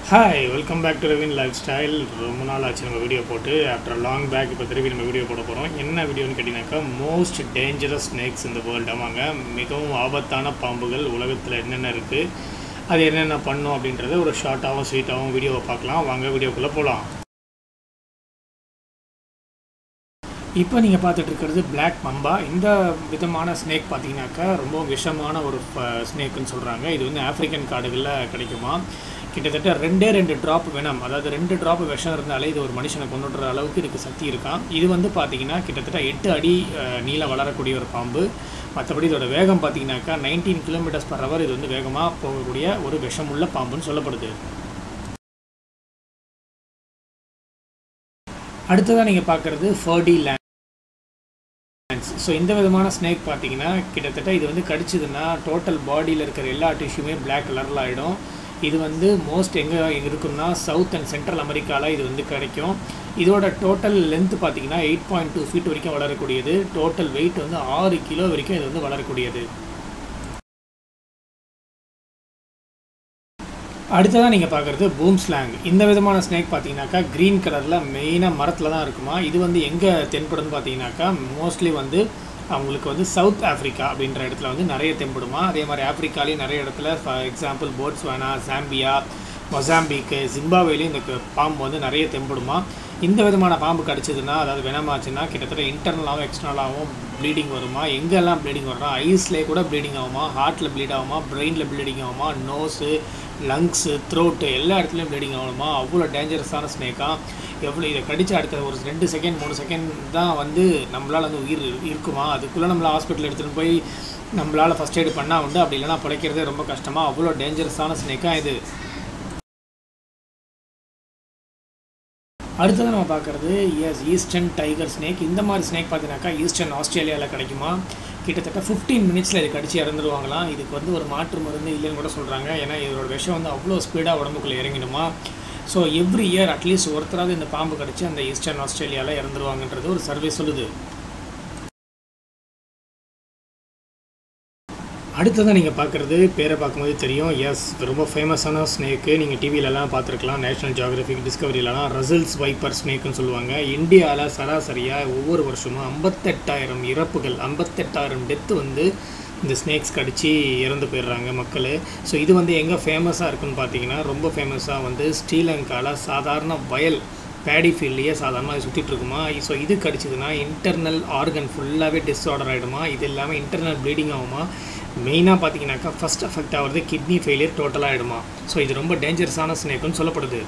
hi welcome back to Ravin lifestyle ரொம்ப நாள் ஆச்சு நம்ம வீடியோ போட்டு ஆஃப்டர் லாங் பேக் இப்போ திருப்பி நம்ம வீடியோ போட போகிறோம் என்ன வீடியோன்னு கேட்டிங்கனாக்கா மோஸ்ட் டேஞ்சரஸ் ஸ்னேக்ஸ் இந்த வேர்ல்டு ஆமாங்க மிகவும் ஆபத்தான பாம்புகள் உலகத்தில் என்னென்ன இருக்குது அது என்னென்ன பண்ணும் அப்படின்றத ஒரு ஷார்ட்டாகவும் ஸ்வீட்டாகவும் வீடியோவை பார்க்கலாம் வாங்க வீடியோக்குள்ளே போகலாம் இப்போ நீங்கள் பார்த்துட்டு இருக்கிறது பிளாக் மம்பா இந்த விதமான ஸ்னேக் பார்த்தீங்கன்னாக்கா ரொம்ப விஷமான ஒரு ஸ்னேக்குன்னு சொல்கிறாங்க இது வந்து ஆப்பிரிக்கன் காடுகளில் கிடைக்குமா கிட்டத்தட்ட ரெண்டே ரெண்டு ட்ராப் வெனம் அதாவது ரெண்டு ட்ராப் விஷம் இருந்தாலே இது ஒரு மனுஷனை கொண்டுடுற அளவுக்கு இதுக்கு சக்தி இருக்கான் இது வந்து பார்த்தீங்கன்னா கிட்டத்தட்ட எட்டு அடி அஹ், நீளம் வளரக்கூடிய ஒரு பாம்பு மற்றபடி இதோட வேகம் பார்த்தீங்கன்னாக்கா நைன்டீன் கிலோமீட்டர்ஸ் பர் ஹவர் இது வந்து வேகமாக போகக்கூடிய ஒரு விஷமுள்ள பாம்புன்னு சொல்லப்படுது அடுத்ததாக நீங்கள் பார்க்குறது ஃபர்டி லேண்ட் ஸோ இந்த விதமான ஸ்னேக் பார்த்தீங்கன்னா கிட்டத்தட்ட இது வந்து கடிச்சதுன்னா டோட்டல் பாடியில் இருக்கிற எல்லா டிஷ்யூமே Black கலரில் ஆகிடும் இது வந்து மோஸ்ட் எங்கே இருக்குன்னா சவுத் அண்ட் சென்ட்ரல் அமெரிக்காவில் இது வந்து கிடைக்கும் இதோட டோட்டல் லென்த் பார்த்தீங்கன்னா எயிட் பாயிண்ட் டூ ஃபீட் வரைக்கும் வளரக்கூடியது டோட்டல் வெயிட் வந்து ஆறு கிலோ வரைக்கும் இது வந்து வளரக்கூடியது அடுத்ததாக நீங்கள் பார்க்குறது பூம் ஸ்லாங் இந்த விதமான ஸ்னேக் பார்த்தீங்கன்னாக்கா க்ரீன் கலரில் மெயினாக மரத்தில் தான் இருக்குமா இது வந்து எங்கே தென்படும்னு பார்த்தீங்கன்னாக்கா மோஸ்ட்லி வந்து அவங்களுக்கு வந்து சவுத் ஆஃப்ரிக்கா அப்படின்ற இடத்துல வந்து நிறைய தென்படுமா அதே மாதிரி ஆஃப்ரிக்காலேயும் நிறைய இடத்துல for example Botswana Zambia Mozambique ஜிம்பாவேலையும் இந்த க- பாம்பு வந்து நிறைய தென்படுமா இந்த விதமான பாம்பு கடிச்சதுன்னா அதாவது வெனமாச்சுன்னா கிட்டத்தட்ட இன்டர்னலாகவும் எக்ஸ்டர்னலாகவும் ப்ளீடிங் வருமா எங்கெல்லாம் ப்ளீடிங் வரும்னா ஐஸ்லேயே கூட ப்ளீடிங் ஆகுமா ஹார்ட்டில் ப்ளீட் ஆகுமா பிரெயினில் ப்ளீடிங் ஆகுமா நோஸு லங்ஸு த்ரோட்டு எல்லா இடத்துலையும் ப்ளீடிங் ஆகணுமா அவ்வளோ டேஞ்சரஸான ஸ்னேக்காக எவ்வளோ இதை கடிச்சு அடுத்த ஒரு ரெண்டு செகண்ட் மூணு செகண்ட் தான் வந்து நம்மளால் வந்து உயிர் இருக்குமா அதுக்குள்ளே நம்மளை ஹாஸ்பிட்டல் எடுத்துகிட்டு போய் நம்மளால் ஃபஸ்ட் எய்டு பண்ணால் உண்டு அப்படி இல்லைனா பிழைக்கிறதே ரொம்ப கஷ்டமாக அவ்வளோ டேஞ்சரஸான ஸ்னேக்காக இது அடுத்தது நம்ம பார்க்குறது எஸ் ஈஸ்டர்ன் டைகர் ஸ்னேக் இந்த மாதிரி ஸ்னேக் பார்த்தீங்கன்னாக்கா ஈஸ்டர்ன் ஆஸ்திரேலியாவில் கிடைக்குமா கிட்டத்தட்ட 15 மினிட்ஸில் இது கடிச்சு இறந்துருவாங்களாம் இதுக்கு வந்து ஒரு மாற்று மருந்து இல்லைன்னு கூட சொல்கிறாங்க ஏன்னா இதோட விஷம் வந்து அவ்வளோ ஸ்பீடாக உடம்புக்குள்ளே இறங்கிடுமா ஸோ எவ்ரி இயர் அட்லீஸ்ட் ஒருத்தராவது இந்த பாம்பு கடிச்சு அந்த ஈஸ்டர்ன் ஆஸ்திரேலியாவில் இறந்துருவாங்கன்றது ஒரு சர்வே சொல்லுது அடுத்ததான் நீங்கள் பார்க்குறது பேரை பார்க்கும்போது தெரியும் எஸ் ரொம்ப ஃபேமஸான ஸ்னேக்கு நீங்கள் டிவிலலாம் பார்த்துருக்கலாம் நேஷனல் ஜியாகிரபிக் டிஸ்கவரியிலலாம் ரசல்ஸ் வைப்பர் ஸ்னேக்குன்னு சொல்லுவாங்க இந்தியாவில் சராசரியாக ஒவ்வொரு வருஷமும் ஐம்பத்தெட்டாயிரம் இறப்புகள் ஐம்பத்தெட்டாயிரம் டெத்து வந்து இந்த ஸ்னேக்ஸ் கடிச்சு இறந்து போயிடுறாங்க மக்கள் ஸோ இது வந்து எங்கே ஃபேமஸாக இருக்குன்னு பார்த்தீங்கன்னா ரொம்ப ஃபேமஸாக வந்து ஸ்ரீலங்காவில் சாதாரண வயல் பேடி ஃபீல்ட்லேயே சாதாரணமாக சுற்றிட்டு இருக்குமா ஸோ இது கடிச்சதுன்னா இன்டர்னல் ஆர்கன் ஃபுல்லாகவே டிஸ்ஆர்டர் ஆகிடுமா இது இல்லாமல் இன்டர்னல் ப்ளீடிங் ஆகுமா மெயினாக பார்த்தீங்கன்னாக்கா ஃபர்ஸ்ட் அஃபெக்ட் ஆகிறது கிட்னி ஃபெயிலியர் டோட்டலாக ஆகிடுமா ஸோ இது ரொம்ப டேஞ்சரஸான ஸ்னேக்குன்னு சொல்லப்படுது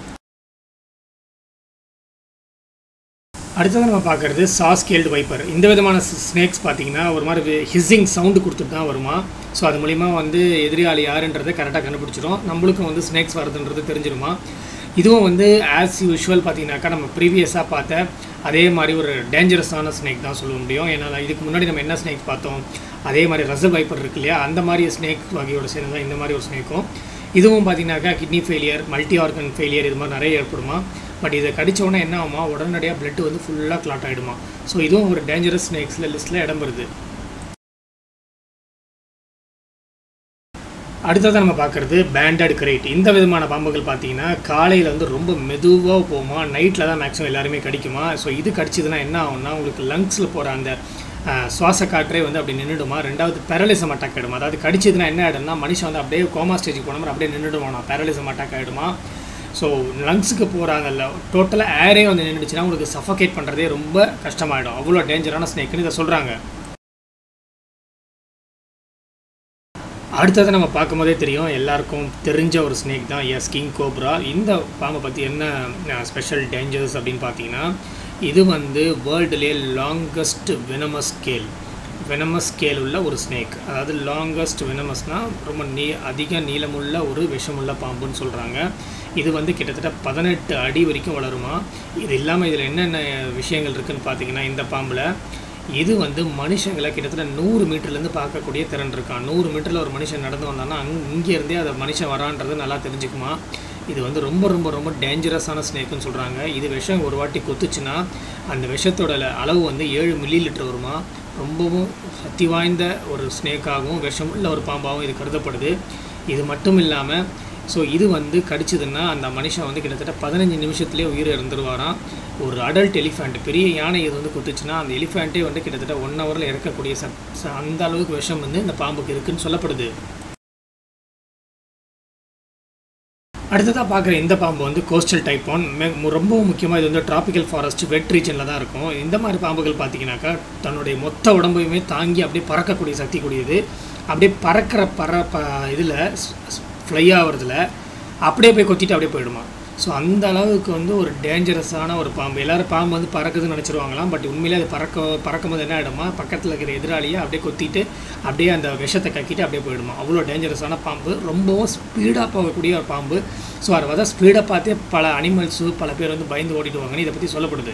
அடுத்தது நம்ம பார்க்குறது சாஸ்கேல்டு வைப்பர் இந்த விதமான ஸ்னேக்ஸ் பார்த்தீங்கன்னா ஒரு மாதிரி ஹிஸ்ஸிங் சவுண்டு கொடுத்துட்டு தான் வருமா ஸோ அது மூலிமா வந்து எதிரியாளி யாருன்றதை கரெக்டாக கண்டுபிடிச்சிரும் நம்மளுக்கும் வந்து ஸ்னேக்ஸ் வருதுன்றது தெரிஞ்சிருமா இதுவும் வந்து ஆஸ் யூஷுவல் பார்த்தீங்கன்னாக்கா நம்ம ப்ரீவியஸாக பார்த்த அதே மாதிரி ஒரு டேஞ்சரஸான ஸ்னேக் தான் சொல்ல முடியும் ஏன்னா இதுக்கு முன்னாடி நம்ம என்ன ஸ்னேக் பார்த்தோம் அதே மாதிரி ரசல் வைப்பர் இருக்கு இல்லையா அந்த மாதிரி ஸ்னேக் வகையோட சேர்ந்து தான் இந்த மாதிரி ஒரு ஸ்னேக்கும் இதுவும் பார்த்தீங்கன்னாக்கா kidney failure multi organ failure இது மாதிரி நிறைய ஏற்படுமா பட் இதை கடிச்ச உடனே என்ன ஆகுமா உடனடியாக blood வந்து ஃபுல்லாக கிளாட் ஆகிடுமா ஸோ இதுவும் ஒரு டேஞ்சரஸ் ஸ்னேக்ஸில் லிஸ்ட்டில் இடம் வருது அடுத்ததாக நம்ம பார்க்குறது பேண்டட் கிரேட் இந்த விதமான பாம்புகள் பார்த்தீங்கன்னா காலையில் வந்து ரொம்ப மெதுவாக போகுமா நைட்டில் தான் மேக்ஸிமம் எல்லாருமே கடிக்குமா ஸோ இது கடிச்சதுன்னா என்ன ஆகும்னா உங்களுக்கு லங்ஸில் போகிற அந்த அஹ், சுவாச காற்றே வந்து அப்படி நின்றுடுமா ரெண்டாவது பேரலிசம் அட்டாக் ஆகிடுமா அதாவது கடிச்சதுன்னா என்ன ஆகிடும்னா மனுஷன் வந்து அப்படியே கோமா ஸ்டேஜுக்கு போன மாதிரி அப்படியே நின்றுடுவானா பேரலிசம் அட்டாக் ஆகிடுமா ஸோ லங்ஸுக்கு போகிறாங்கல்ல டோட்டலாக ஏரே வந்து நின்றுச்சுன்னா உங்களுக்கு சஃபகேட் பண்ணுறதே ரொம்ப கஷ்டமாயிடும் அவ்வளோ டேஞ்சரான ஸ்னேக்குன்னு இதை சொல்கிறாங்க அடுத்தது நம்ம பார்க்கும்போதே தெரியும் எல்லாருக்கும் தெரிஞ்ச ஒரு ஸ்னேக் தான் எஸ் கிங் கோப்ரா இந்த பாம்பை பற்றி என்ன ஸ்பெஷல் டேஞ்சர்ஸ் அப்படின்னு பார்த்தீங்கன்னா இது வந்து வேர்ல்டுலேயே longest venomous scale venomous scale உள்ள ஒரு ஸ்னேக் அதாவது லாங்கஸ்ட் வெனமஸ்னால் ரொம்ப நீ அதிக நீளமுள்ள ஒரு விஷமுள்ள பாம்புன்னு சொல்கிறாங்க இது வந்து கிட்டத்தட்ட பதினெட்டு அடி வரைக்கும் வளருமா இது இல்லாமல் இதில் என்னென்ன விஷயங்கள் இருக்குன்னு பார்த்தீங்கன்னா இந்த பாம்பில் இது வந்து மனுஷங்களை கிட்டத்தட்ட நூறு மீட்டர்லேருந்து பார்க்கக்கூடிய திறன் இருக்கான் நூறு மீட்டரில் ஒரு மனுஷன் நடந்து வந்தான்னா அங் இங்கேருந்தே அதை மனுஷன் வரான்றது நல்லா தெரிஞ்சுக்குமா இது வந்து ரொம்ப ரொம்ப ரொம்ப டேஞ்சரஸான ஸ்னேக்குன்னு சொல்கிறாங்க இது விஷம் ஒரு வாட்டி கொத்துச்சுன்னா அந்த விஷத்தோட அளவு வந்து ஏழு மில்லி லிட்டர் வருமா ரொம்பவும் சக்தி வாய்ந்த ஒரு ஸ்னேக்காகவும் விஷமுள்ள ஒரு பாம்பாகவும் இது கருதப்படுது இது மட்டும் இல்லாமல் ஸோ இது வந்து கடிச்சதுன்னா அந்த மனுஷன் வந்து கிட்டத்தட்ட பதினஞ்சு நிமிஷத்துலேயே உயிர் இறந்துருவாராம் ஒரு அடல்ட் எலிஃபெண்ட் பெரிய யானை இது வந்து குத்துச்சுன்னா அந்த எலிஃபெண்ட்டே வந்து கிட்டத்தட்ட ஒன் ஹவரில் இறக்கக்கூடிய ச ச- அந்த அளவுக்கு விஷம் வந்து இந்த பாம்புக்கு இருக்குன்னு சொல்லப்படுது அடுத்ததாக பார்க்குற இந்த பாம்பு வந்து கோஸ்டல் டைப்பான் ரொம்பவும் முக்கியமாக இது வந்து டிராபிக்கல் ஃபாரஸ்ட் வெட் ரீஜனில் தான் இருக்கும் இந்த மாதிரி பாம்புகள் பார்த்தீங்கன்னாக்கா தன்னுடைய மொத்த உடம்பையுமே தாங்கி அப்படியே பறக்கக்கூடிய சக்தி கூடியது அப்படியே பறக்கிற பற ப இதில் ஃப்ளை ஆகிறதுல அப்படியே போய் கொத்திட்டு அப்படியே போயிடுமா ஸோ அந்த அளவுக்கு வந்து ஒரு டேஞ்சரஸான ஒரு பாம்பு எல்லாரும் பாம்பு வந்து பறக்குதுன்னு நினச்சிருவாங்களாம் பட் உண்மையிலே அது பறக்க பறக்கும் போது என்ன ஆகிடுமா பக்கத்தில் இருக்கிற எதிராளியை அப்படியே கொத்திட்டு அப்படியே அந்த விஷத்தை கக்கிட்டு அப்படியே போயிடுமா அவ்வளோ டேஞ்சரஸான பாம்பு ரொம்பவும் ஸ்பீடாக போகக்கூடிய ஒரு பாம்பு ஸோ அதை வந்து ஸ்பீடாக பார்த்தே பல அனிமல்ஸு பல பேர் வந்து பயந்து ஓடிடுவாங்கன்னு இதை பற்றி சொல்லப்படுது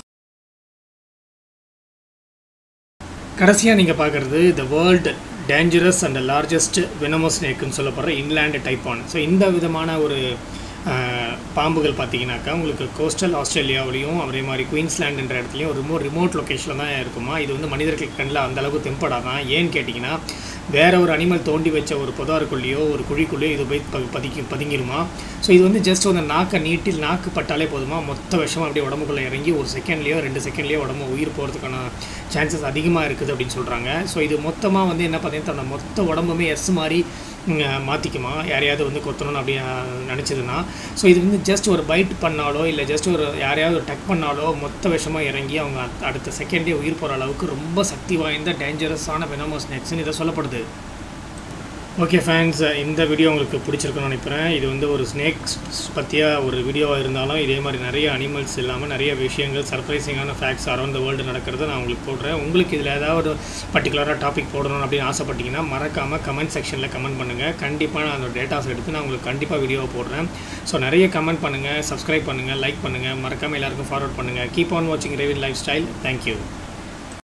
கடைசியாக நீங்கள் பார்க்குறது the world dangerous and largest venomous ஸ்னேக்குன்னு சொல்லப்படுற இன்லேண்ட் டைப்பான் ஸோ இந்த விதமான ஒரு அஹ், பாம்புகள் பார்த்தீங்கன்னாக்கா உங்களுக்கு கோஸ்டல் ஆஸ்திரேலியாவிலையும் அதே மாதிரி குயின்ஸ்லாண்டுன்ற இடத்துலையும் ஒரு ரிமோட் ரிமோட் லொக்கேஷனில் தான் இருக்குமா இது வந்து மனிதர்கள் கண்ணில் அந்த அளவுக்கு தெம்படாதான் ஏன்னு கேட்டிங்கன்னா வேற ஒரு அனிமல் தோண்டி வச்ச ஒரு புதாருக்குள்ளேயோ ஒரு குழிக்குள்ளேயோ இது போய் ப பதுக்கி பதுங்கிருமா ஸோ இது வந்து ஜஸ்ட் அந்த நாக்கை நீட்டில் நாக்கு பட்டாலே போதுமா மொத்த விஷம் அப்படியே உடம்புக்குள்ளே இறங்கி ஒரு செகண்ட்லேயோ ரெண்டு செகண்ட்லேயோ உடம்பு உயிர் போகிறதுக்கான சான்சஸ் அதிகமாக இருக்குது அப்படின்னு சொல்கிறாங்க ஸோ இது மொத்தமாக வந்து என்ன பார்த்தீங்கன்னா தன்னோட மொத்த உடம்புமே எஸ் மாதிரி ம், மாற்றிக்குமா யாரையாவது வந்து கொத்தணும்னு அப்படி நினச்சதுன்னா ஸோ இது வந்து ஜஸ்ட் ஒரு பைட் பண்ணாலோ இல்லை ஜஸ்ட் ஒரு யாரையாவது ஒரு டக் பண்ணாலோ மொத்த விஷமாக இறங்கி அவங்க அடுத்த- அடுத்த செகண்டே உயிர் போகிற அளவுக்கு ரொம்ப சக்தி வாய்ந்த டேஞ்சரஸான வெனமோ ஸ்னேக்ஸ்னு இதை சொல்லப்படுது ஓகே ஃபேன்ஸ் இந்த வீடியோ உங்களுக்கு பிடிச்சிருக்குன்னு நினைக்கிறேன் இது வந்து ஒரு ஸ்னேக்ஸ் பற்றியாக ஒரு வீடியோவாக இருந்தாலும் இதே மாதிரி நிறைய அனிமல்ஸ் இல்லாமல் நிறைய விஷயங்கள் சர்ப்ரைசிங்கான ஃபேக்ட்ஸ் அரௌண்ட் த வேர்ல்டு நடக்கிறத நான் உங்களுக்கு போடுறேன் உங்களுக்கு இதில் ஏதாவது பர்டிகுலராக டாபிக் போடணும் அப்படின்னு ஆசைப்பட்டீங்கன்னா மறக்காமல் கமெண்ட் செக்ஷனில் கமெண்ட் பண்ணுங்கள் கண்டிப்பாக நான் அந்த டேட்டாஸ் எடுத்து நான் உங்களுக்கு கண்டிப்பாக வீடியோவை போடுறேன் ஸோ நிறைய கமெண்ட் பண்ணுங்கள் சப்ஸ்கிரைப் பண்ணுங்கள் லைக் பண்ணுங்கள் மறக்காமல் எல்லாருக்கும் ஃபார்வர்ட் பண்ணுங்கள் கீப் ஆன் வாட்சிங் ரேவின் லைஃப் ஸ்டைல் தேங்க்யூ